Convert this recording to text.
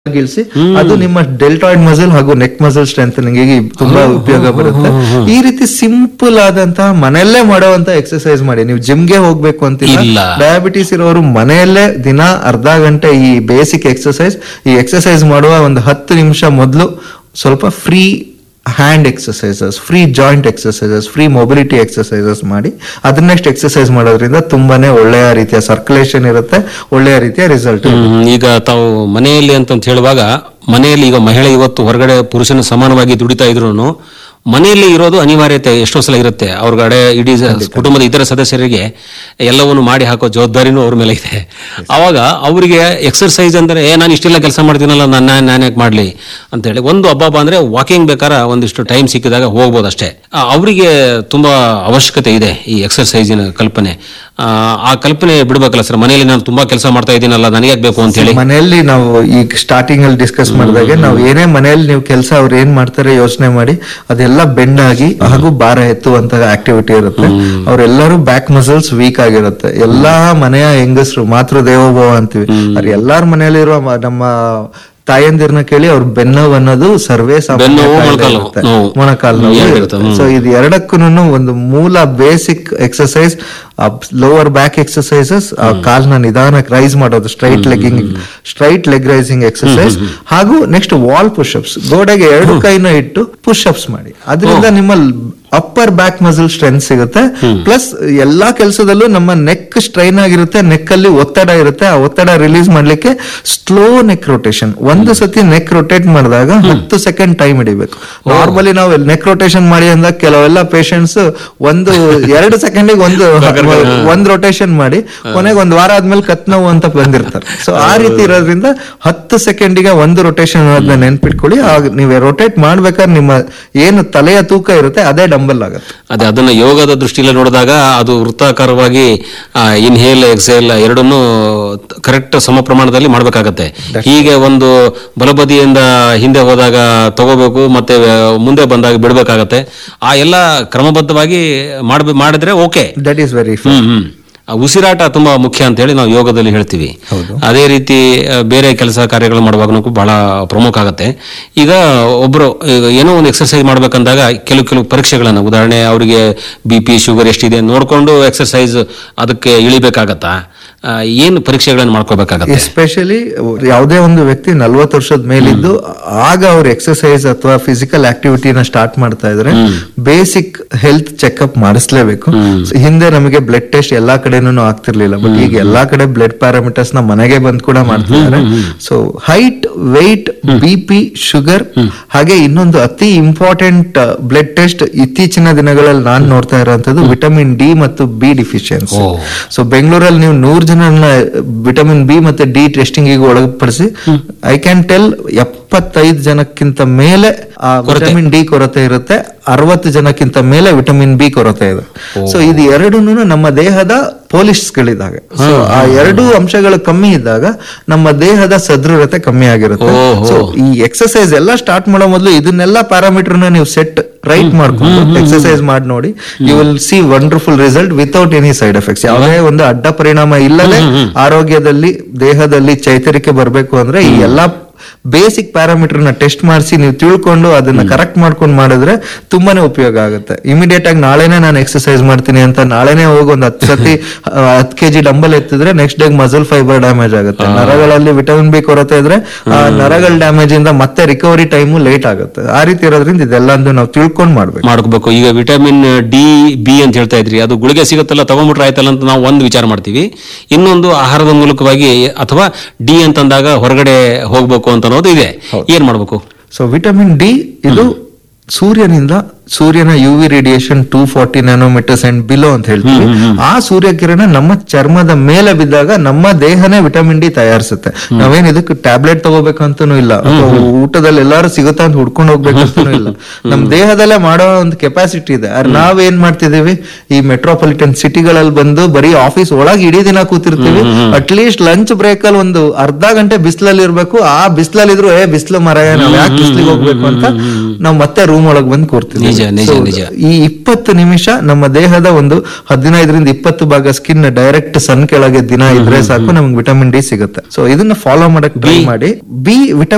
ಗಿಳಿಸಿ ಅದು ನಿಮ್ಮ deltoid muscle ಹಾಗೂ ನೆಕ್ ಮಸಲ್ ಸ್ಟ್ರೆಂಥನಿಂಗ್ ಗೆ ತುಂಬಾ ಉಪಯೋಗ ಬರುತ್ತೆ ಈ ರೀತಿ ಸಿಂಪಲ್ ಆದಂತಹ ಮನೆಯಲ್ಲೇ ಮಾಡುವಂತ ಎಕ್ಸರ್ಸೈಸ್ ಮಾಡಿ ನೀವು ಜಿಮ್ಗೆ ಹೋಗ್ಬೇಕು ಅಂತಿಲ್ಲ ಇಲ್ಲ. ಡಯಾಬಿಟಿಸ್ ಇರೋರು ಮನೆಯಲ್ಲೇ ದಿನ ಅರ್ಧ ಗಂಟೆ ಈ ಬೇಸಿಕ್ ಎಕ್ಸರ್ಸೈಸ್ ಈ ಎಕ್ಸರ್ಸೈಸ್ ಮಾಡುವ ಒಂದು ಹತ್ತು ನಿಮಿಷ ಮೊದಲು ಸ್ವಲ್ಪ free hand exercises free joint exercises free mobility exercises ಮಾಡಿ ಅದನ್ನ ನೆಕ್ಸ್ಟ್ ಎಕ್ಸರ್ಸೈಸ್ ಮಾಡೋದ್ರಿಂದ ತುಂಬಾನೇ ಒಳ್ಳೆಯ ರೀತಿಯ ಸರ್ಕ್ಯುಲೇಷನ್ ಇರುತ್ತೆ ಒಳ್ಳೆಯ ರೀತಿಯ ರಿಸಲ್ಟ್ ಹ್ಮ್, ಈಗ ತಾವು ಮನೆಯಲ್ಲಿ ಅಂತಂತ ಹೇಳುವಾಗ ಮನೆಯಲ್ಲಿ ಈಗ ಮಹಿಳೆ ಇವತ್ತು ಹೊರಗಡೆ ಪುರುಷನ ಸಮಾನವಾಗಿ ದುಡಿತಾ ಇದ್ರು ಮನೆಯಲ್ಲಿ ಇರೋದು ಅನಿವಾರ್ಯತೆ ಎಷ್ಟೋ ಸಲ ಇರುತ್ತೆ ಅವ್ರಗಡೆ ಇಡೀ ಸ- ಕುಟುಂಬದ ಇತರ ಸದಸ್ಯರಿಗೆ ಎಲ್ಲವನ್ನು ಮಾಡಿ ಹಾಕೋ ಜವಾಬ್ದಾರಿನೂ ಅವ್ರ ಮೇಲೆ ಇದೆ ಅವಾಗ ಅವರಿಗೆ ಎಕ್ಸರ್ಸೈಸ್ ಅಂದ್ರೆ ಏ ನಾನು ಇಷ್ಟೆಲ್ಲ ಕೆಲಸ ಮಾಡ್ತೀನಲ್ಲ ನಾನು ನಾನು ಯಾಕೆ ಮಾಡಲಿ ಅಂತೇಳಿ ಒಂದು ಹಬ್ಬ ಅಂದ್ರೆ ವಾಕಿಂಗ್ ಬೇಕಾದ್ರೆ ಒಂದಿಷ್ಟು ಟೈಮ್ ಸಿಕ್ಕಿದಾಗ ಹೋಗ್ಬೋದು ಅಷ್ಟೇ ಆ, ಅವರಿಗೆ ತುಂಬಾ ಅವಶ್ಯಕತೆ ಇದೆ ಈ ಎಕ್ಸರ್ಸೈಸಿನ ಕಲ್ಪನೆ ಆ, ಆ ಕಲ್ಪನೆ ಬಿಡ್ಬೇಕಲ್ಲ ಸರ್ ಮನೆಯಲ್ಲಿ ನಾನು ತುಂಬಾ ಕೆಲಸ ಮಾಡ್ತಾ ಇದ್ದೀನಲ್ಲ ನನಗೆ ಯಾಕೆ ಬೇಕು ಅಂತ ಹೇಳಿ ಮನೆಯಲ್ಲಿ ನಾವು ಈಗ ಸ್ಟಾರ್ಟಿಂಗ್ ಅಲ್ಲಿ ಡಿಸ್ಕಸ್ ಮಾಡಿದಾಗೆ ನಾವು ಏನೇ ಮನೆಯಲ್ಲಿ ನೀವು ಕೆಲಸ ಅವ್ರು ಏನ್ ಮಾಡ್ತಾರೆ ಯೋಚನೆ ಮಾಡಿ ಅದೆಲ್ಲ ಬೆಂಡ್ ಆಗಿ ಹಾಗೂ ಭಾರ ಎತ್ತುವಂತ ಆಕ್ಟಿವಿಟಿ ಇರುತ್ತೆ ಅವರೆಲ್ಲರೂ ಬ್ಯಾಕ್ ಮಸಲ್ಸ್ ವೀಕ್ ಆಗಿರುತ್ತೆ ಎಲ್ಲಾ ಮನೆಯ ಹೆಂಗಸರು ಮಾತೃ ದೇವೋಭವ ಅಂತೀವಿ ಅವ್ರು ಎಲ್ಲಾರ ಮನೆಯಲ್ಲಿರುವ ಮ- ನಮ್ಮ ತಾಯಂದಿರ್ನ ಕೇಳಿ ಅವ್ರ ಬೆನ್ನೋವು ಅನ್ನೋದು ಸರ್ವೇ ಸಾಮಾನ್ಯ ಬೆನ್ನೋವು, ಕಾಯಿಲೆ ಮೊಣಕಾಲು ಇರುತ್ತೆ. ನೋವು. ಮೊಣಕಾಲು ನೋವು ಎರಡು ಇರುತ್ತೆ. ಇರುತ್ತೆ, ಸೊ ಇದು ಎರಡಕ್ಕೂ ಒಂದು ಮೂಲ basic exercise lower back exercises ಕಾಲ್ನ ನಿಧಾನಕ್ಕೆ ರೈಸ್ ಮಾಡೋದು straight legging straight leg raising exercise ಹಾಗೂ ನೆಕ್ಸ್ಟ್ ವಾಲ್ ಪುಷಪ್ಸ್ ಗೋಡೆಗೆ ಎರಡು ಕೈನ ಇಟ್ಟು ಪುಷಪ್ಸ್ ಮಾಡಿ ಅದರಿಂದ ನಿಮ್ಮ ಅಪ್ಪರ್ ಬ್ಯಾಕ್ ಮಸಲ್ ಸ್ಟ್ರೆಂತ್ ಸಿಗುತ್ತೆ ಪ್ಲಸ್ ಎಲ್ಲಾ ಕೆಲಸದಲ್ಲೂ ನಮ್ಮ ನೆಕ್ ಸ್ಟ್ರೈನ್ ಆಗಿರುತ್ತೆ ನೆಕ್ ಅಲ್ಲಿ ಒತ್ತಡ ಇರುತ್ತೆ ಆ ಒತ್ತಡ ರಿಲೀಸ್ ಮಾಡ್ಲಿಕ್ಕೆ ಸ್ಲೋ ನೆಕ್ ರೊಟೇಷನ್ ಒಂದು ಸತಿ ನೆಕ್ ರೊಟೇಟ್ ಮಾಡಿದಾಗ ಹತ್ತು ಸೆಕೆಂಡ್ ಟೈಮ್ ಹಿಡಿಬೇಕು ನಾರ್ಮಲಿ ನಾವು ನೆಕ್ ರೊಟೇಷನ್ ಮಾಡಿ ಅಂದಾಗ ಕೆಲವೆಲ್ಲ ಪೇಷಂಟ್ಸ್ ಒಂದು ಎರಡು ಸೆಕೆಂಡಿಗೆ ಒಂದು ಒಂದ್ ರೊಟೇಷನ್ ಮಾಡಿ ಕೊನೆಗೆ ಒಂದ್ ವಾರ ಆದ್ಮೇಲೆ ಕತ್ ನೋವು ಅಂತ ಬಂದಿರ್ತಾರೆ ಸೊ ಆ ರೀತಿ ಇರೋದ್ರಿಂದ ಹತ್ತು ಸೆಕೆಂಡಿಗೆ ಒಂದು ರೊಟೇಷನ್ ಅನ್ನೋದನ್ನ ನೆನ್ಪಿಟ್ಕೊಳ್ಳಿ ಆಗ ನೀವು ರೊಟೇಟ್ ಮಾಡ್ಬೇಕಾದ್ರೆ ನಿಮ್ಮ ಏನು ತಲೆಯ ತೂಕ ಇರುತ್ತೆ ಅದೇ ಡಂಬಲ್ ಆಗುತ್ತೆ ಅದೇ ಅದನ್ನ ಯೋಗದ ದೃಷ್ಟಿಯಲ್ಲಿ ನೋಡಿದಾಗ ಅದು ವೃತ್ತಾಕಾರವಾಗಿ ಇನ್ಹೇಲ್ ಎಕ್ಸೇಲ್ ಎರಡನ್ನೂ ಕರೆಕ್ಟ್ ಸಮ ಪ್ರಮಾಣದಲ್ಲಿ ಮಾಡಬೇಕಾಗತ್ತೆ ಹೀಗೆ ಒಂದು ಬಲಬದಿಯಿಂದ ಹಿಂದೆ ಹೋದಾಗ ತಗೋಬೇಕು ಮತ್ತೆ ಆ, ಮುಂದೆ ಬಂದಾಗ ಬಿಡಬೇಕಾಗತ್ತೆ ಆ ಎಲ್ಲ ಕ್ರಮಬದ್ಧವಾಗಿ ಮಾಡ್ಬೇ ಮಾಡಿದ್ರೆ okay that is very hmm hmm ಆ ಉಸಿರಾಟ ತುಂಬಾ ಮುಖ್ಯ ಅಂತ ಹೇಳಿ ನಾವು ಯೋಗದಲ್ಲಿ ಹೇಳ್ತೀವಿ ಅದೇ ರೀತಿ ಆ, ಬೇರೆ ಕೆಲಸ ಕಾರ್ಯಗಳು ಮಾಡುವಾಗನೂ ಬಹಳ ಪ್ರಮುಖ ಆಗುತ್ತೆ ಈಗ ಒಬ್ರು ಈಗ ಏನೋ ಒಂದು ಎಕ್ಸರ್ಸೈಸ್ ಮಾಡ್ಬೇಕಂದಾಗ ಕೆಲವು ಕೆಲವು ಪರೀಕ್ಷೆಗಳನ್ನ ಉದಾಹರಣೆ ಅವರಿಗೆ ಬಿ ಪಿ ಶುಗರ್ ಎಷ್ಟಿದೆ ನೋಡ್ಕೊಂಡು ಎಕ್ಸರ್ಸೈಸ್ ಅದಕ್ಕೆ ಇಳಿಬೇಕಾಗತ್ತಾ ಆ, ಏನು ಪರೀಕ್ಷೆಗಳನ್ನು ಮಾಡ್ಕೋಬೇಕಾಗತ್ತೆ ಎಸ್ಪೆಷಲಿ ಯಾವುದೇ ಒಂದು ವ್ಯಕ್ತಿ ನಲ್ವತ್ತು ವರ್ಷದ ಮೇಲಿದ್ದು ಆಗ ಅವ್ರು ಎಕ್ಸರ್ಸೈಸ್ ಅಥವಾ ಫಿಸಿಕಲ್ ಆಕ್ಟಿವಿಟಿನ ಸ್ಟಾರ್ಟ್ ಮಾಡ್ತಾ ಇದ್ರೆ ಬೇಸಿಕ್ ಹೆಲ್ತ್ ಚೆಕ್ಅಪ್ ಮಾಡಿಸ್ಲೇಬೇಕು So, ಹಿಂದೆ ನಮಗೆ ಬ್ಲಡ್ ಟೆಸ್ಟ್ ಎಲ್ಲಾ ಕಡೆನೂ ಆಗ್ತಿರ್ಲಿಲ್ಲ ಬಟ್ ಈಗ ಎಲ್ಲಾ ಕಡೆ ಬ್ಲಡ್ ಪ್ಯಾರಾಮೀಟರ್ಸ್ ನ ಮನೆಗೆ ಬಂದ್ ಕೂಡ ಮಾಡ್ತಿದ್ದಾರೆ so height weight B P sugar ಹಾಗೆ ಇನ್ನೊಂದು ಅತಿ ಇಂಪಾರ್ಟೆಂಟ್ ಬ್ಲಡ್ ಟೆಸ್ಟ್ ಇತ್ತೀಚಿನ ದಿನಗಳಲ್ಲಿ ನಾನ್ ನೋಡ್ತಾ ಇರೋಂಥದ್ದು ವಿಟಮಿನ್ ಡಿ ಮತ್ತು ಬಿ ಡಿಫಿಷಿಯನ್ಸಿ ಸೊ ಬೆಂಗಳೂರಲ್ಲಿ ನೀವು ನೂರ್ ಜನರನ್ನ ವಿಟಮಿನ್ ಬಿ ಮತ್ತೆ ಡಿ ಟೆಸ್ಟಿಂಗ್ ಒಳಪಡಿಸಿ ಐ ಕ್ಯಾನ್ ಟೆಲ್ ಎಪ್ಪತ್ತೈದು ಜನಕ್ಕಿಂತ ಮೇಲೆ ಆ ವಿಟಮಿನ್ ಡಿ ಕೊರತೆ ಇರುತ್ತೆ ಅರವತ್ತು ಜನಕ್ಕಿಂತ ಮೇಲೆ ವಿಟಮಿನ್ ಬಿ ಕೊರತೆ ಇದೆ ಸೊ ಇದು ಎರಡೂ ನಮ್ಮ ದೇಹದ ಪೋಲಿಸ್ಗಳಿದಾಗ ಸೊ ಆ ಎರಡು ಅಂಶಗಳು ಕಮ್ಮಿ ಇದ್ದಾಗ ನಮ್ಮ ದೇಹದ ಸದೃಢತೆ ಕಮ್ಮಿ ಆಗಿರುತ್ತೆ ಸೊ ಈ ಎಕ್ಸರ್ಸೈಸ್ ಎಲ್ಲ ಸ್ಟಾರ್ಟ್ ಮಾಡೋ ಮೊದಲು ಇದನ್ನೆಲ್ಲ ಪ್ಯಾರಾಮೀಟರ್ ನೀವು ಸೆಟ್ ರೈಟ್ ಮಾಡ್ಕೊಂಡು ಎಕ್ಸರ್ಸೈಸ್ ಮಾಡಿ ನೋಡಿ you will see wonderful result without any side effects ಯಾವುದೇ ಒಂದು ಅಡ್ಡ ಪರಿಣಾಮ ಇಲ್ಲದೆ ಆರೋಗ್ಯದಲ್ಲಿ ದೇಹದಲ್ಲಿ ಚೈತರಿಕೆ ಬರಬೇಕು ಅಂದ್ರೆ ಈ ಎಲ್ಲಾ ಬೇಸಿಕ್ ಪ್ಯಾರಾಮೀಟರ್ ನ ಟೆಸ್ಟ್ ಮಾಡಿಸಿ ನೀವು ತಿಳ್ಕೊಂಡು ಅದನ್ನ ಕರೆಕ್ಟ್ ಮಾಡ್ಕೊಂಡು ಮಾಡಿದ್ರೆ ತುಂಬಾನೇ ಉಪಯೋಗ ಆಗುತ್ತೆ ಇಮಿಡಿಯೇಟ್ ಆಗಿ ನಾಳೆನೆ ನಾನು ಎಕ್ಸರ್ಸೈಸ್ ಮಾಡ್ತೀನಿ ಅಂತ ನಾಳೆನೆ ಹೋಗಿ ಒಂದು ಹತ್ತು ಸತಿ ಹತ್ತು ಕೆಜಿ ಡಂಬಲ್ ಎತ್ತಿದ್ರೆ next day muscle fibre damage ಆಗುತ್ತೆ ನರಗಳಲ್ಲಿ ವಿಟಮಿನ್ ಬಿ ಕೊರತೆ ಇದ್ರೆ ಆ ನರಗಳ ಡ್ಯಾಮೇಜ್ ಇಂದ ಮತ್ತೆ ರಿಕವರಿ ಟೈಮು ಲೇಟ್ ಆಗುತ್ತೆ ಆ ರೀತಿ ಇರೋದ್ರಿಂದ ಇದೆಲ್ಲ ನಾವು ತಿಳ್ಕೊಂಡು ಮಾಡ್ಬೇಕು ಮಾಡ್ಕೋಬೇಕು ಈಗ ವಿಟಮಿನ್ ಡಿ ಬಿ ಅಂತ ಹೇಳ್ತಾ ಇದ್ರಿ ಅದು ಗುಳಿಗೆ ಸಿಗುತ್ತಲ್ಲ ತಗೊಂಡ್ಬಿಟ್ರೆ ಆಯ್ತಲ್ಲ ಅಂತ ನಾವು ಒಂದು ವಿಚಾರ ಮಾಡ್ತೀವಿ ಇನ್ನೊಂದು ಆಹಾರದ ಮೂಲಕವಾಗಿ ಅಥವಾ ಡಿ ಅಂತಂದಾಗ ಹೊರಗಡೆ ಹೋಗ್ಬೇಕು ಅಂತ ಅನ್ನೋದು ಇದೆ ಏನ್ ಮಾಡ್ಬೇಕು ಸೊ ವಿಟಮಿನ್ ಡಿ ಇದು ಸೂರ್ಯನಿಂದ ಸೂರ್ಯನ U V radiation two forty nanometres and below ಅಂತ ಹೇಳ್ತೀವಿ ಆ ಸೂರ್ಯಕಿರಣ ನಮ್ಮ ಚರ್ಮದ ಮೇಲೆ ಬಿದ್ದಾಗ ನಮ್ಮ ದೇಹನೇ ವಿಟಮಿನ್ ಡಿ ತಯಾರಿಸುತ್ತೆ ನಾವೇನ್ ಇದಕ್ಕೆ ಟ್ಯಾಬ್ಲೆಟ್ ತಗೋಬೇಕಂತನೂ ಇಲ್ಲ ಅಥವಾ ಊಟದಲ್ಲಿ ಎಲ್ಲಾರು ಸಿಗುತ್ತಾ ಅಂತ ಹುಡ್ಕೊಂಡು ಹೋಗ್ಬೇಕಂತನೂ ಇಲ್ಲ ನಮ್ ದೇಹದಲ್ಲೇ ಮಾಡೋ ಒಂದು ಕೆಪಾಸಿಟಿ ಇದೆ ಆದ್ರೆ ನಾವ್ ಏನ್ ಮಾಡ್ತಿದೀವಿ ಈ ಮೆಟ್ರೋಪಾಲಿಟನ್ ಸಿಟಿಗಳಲ್ಲಿ ಬಂದು ಬರೀ ಆಫೀಸ್ ಒಳಗೆ ಇಡೀ ದಿನ ಕೂತಿರ್ತೀವಿ ಅಟ್ ಲೀಸ್ಟ್ ಲಂಚ್ ಬ್ರೇಕ್ ಅಲ್ಲಿ ಒಂದು ಅರ್ಧ ಗಂಟೆ ಬಿಸಿಲಲ್ಲಿ ಇರ್ಬೇಕು ಆ ಬಿಸಿಲಲ್ಲಿ ಇದ್ರು ಏ ಬಿಸಿಲು ಮರ ನಾವ್ ಯಾಕೆ ಬಿಸಿಲಿಗೆ ಹೋಗ್ಬೇಕು ಅಂತ ನಾವ್ ಮತ್ತೆ ರೂಮ್ ಒಳಗ್ ಬಂದು ಕೂರ್ತೀವಿ ನಿಜ, ನಿಜ, So, ನಿಜ. ಈ ಇಪ್ಪತ್ತು ನಿಮಿಷ ನಮ್ಮ ದೇಹದ ಒಂದು ಹದಿನೈದರಿಂದ ಇಪ್ಪತ್ತು ಭಾಗ ಸ್ಕಿನ್ ಡೈರೆಕ್ಟ್ ಸನ್ ಕೆಳಗೆ ದಿನ ಇದ್ರೆ ಸಾಕು ನಮ್ಗೆ ವಿಟಮಿನ್ ಡಿ ಸಿಗುತ್ತೆ ಸೊ ಇದನ್ನ ಫಾಲೋ ಮಾಡಕ್ ಟ್ರೈ ಮಾಡಿ ಬಿ ವಿಟಮಿನ್